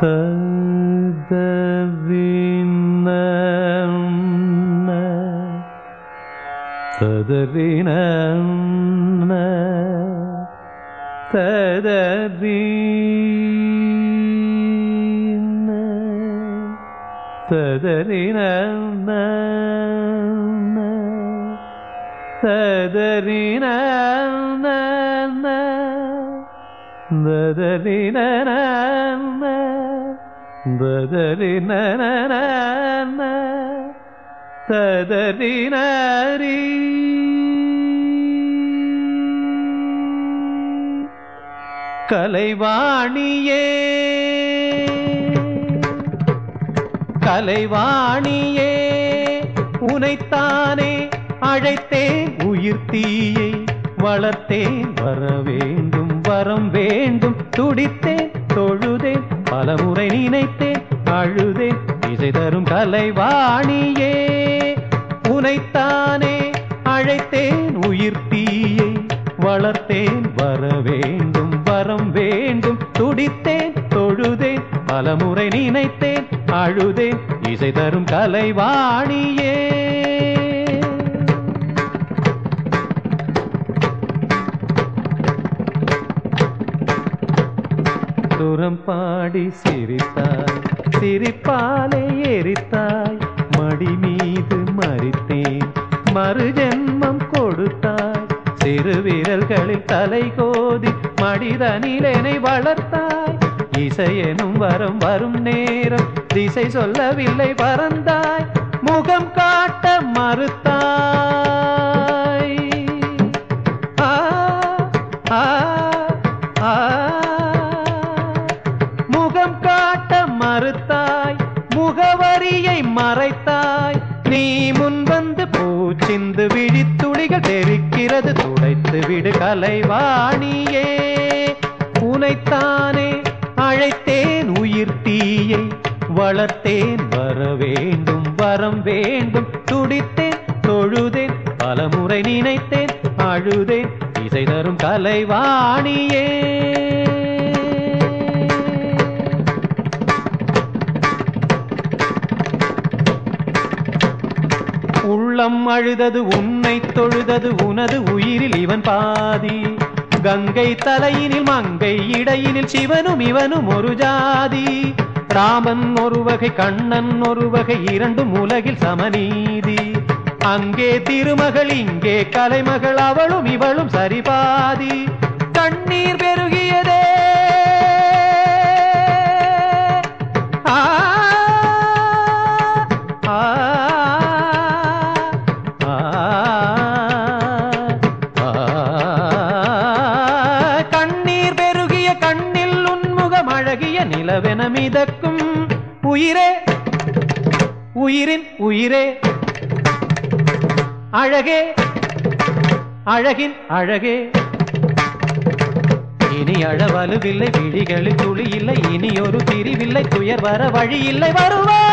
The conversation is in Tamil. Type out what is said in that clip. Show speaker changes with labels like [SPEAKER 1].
[SPEAKER 1] ததறின ததறின ததறின ததறின ததறின ததறினரி கலைவாணியே கலைவாணியே உனைத்தானே அழைத்தேன் உயிர் தீயை வளர்த்தேன் வர வேண்டும் வரம் வேண்டும் துடித்தேன் தொழுதேன் பலமுறை நினைத்தேன் அழுதேன் இசை தரும் கலைவாணியே உனைத்தானே அழைத்தேன் உயிர் தீயை வளர்த்தேன் வர வேண்டும் வரம் வேண்டும் துடித்தேன் தொழுதேன் பலமுறை நினைத்தேன் அழுதேன் இசை தரும் கலைவாணியே சுரம் பாடி சிரித்தாய் சிரிப்பாலே எரித்தாய் மடி மீது மறித்தேன் மறு ஜென்மம் கொடுத்தாய் சிறு விரல்களில் தலை கோதி மடிதனிலனை வளர்த்தாய் இசையெனும் வரம் வரும் நேரம் திசை சொல்லவில்லை பறந்தாய் முகம் காட்ட மறுத்தாய் ஆ ஆ ஆ முகம் காட்ட மறுத்தாய் முகவரியை மறைத்தாய் நீ முன் வந்து பூச்சிந்து விழித்துளிகள் தெரிக்கிறது துடைத்து விடு கலைவாணியே உனைத்தானே அழைத்தேன் உயிர் தீயை வளர்த்தேன் வர வேண்டும் வரம் வேண்டும் துடித்தேன் தொழுதேன் பலமுறை நினைத்தேன் அழுதேன் இசை தரும் கலைவாணியே உள்ளம் அழுதது உன்னை தொழுதது உனது உயிரில் இவன் பாதி கங்கை தலையினில் மங்கை இடையினில் சிவனும் இவனும் ஒரு ஜாதி ராமன் ஒரு வகை கண்ணன் ஒரு வகை இரண்டும் உலகில் சமநீதி அங்கே திருமகள் இங்கே கலைமகள் அவளும் இவளும் சரிபாதி கண்ணீர் பெருகியதே ஆ ஆ ஆ கண்ணீர் பெருகிய கண்ணில் உன்முகம் அழகிய நிலவென மிதக்கும் உயிரே உயிரின் உயிரே அழகே அழகின் அழகே இனி அழவலுவில்லை விழிகளில் துளி இல்லை இனி ஒரு பிரிவில்லை துயர் வர வழி இல்லை வருவா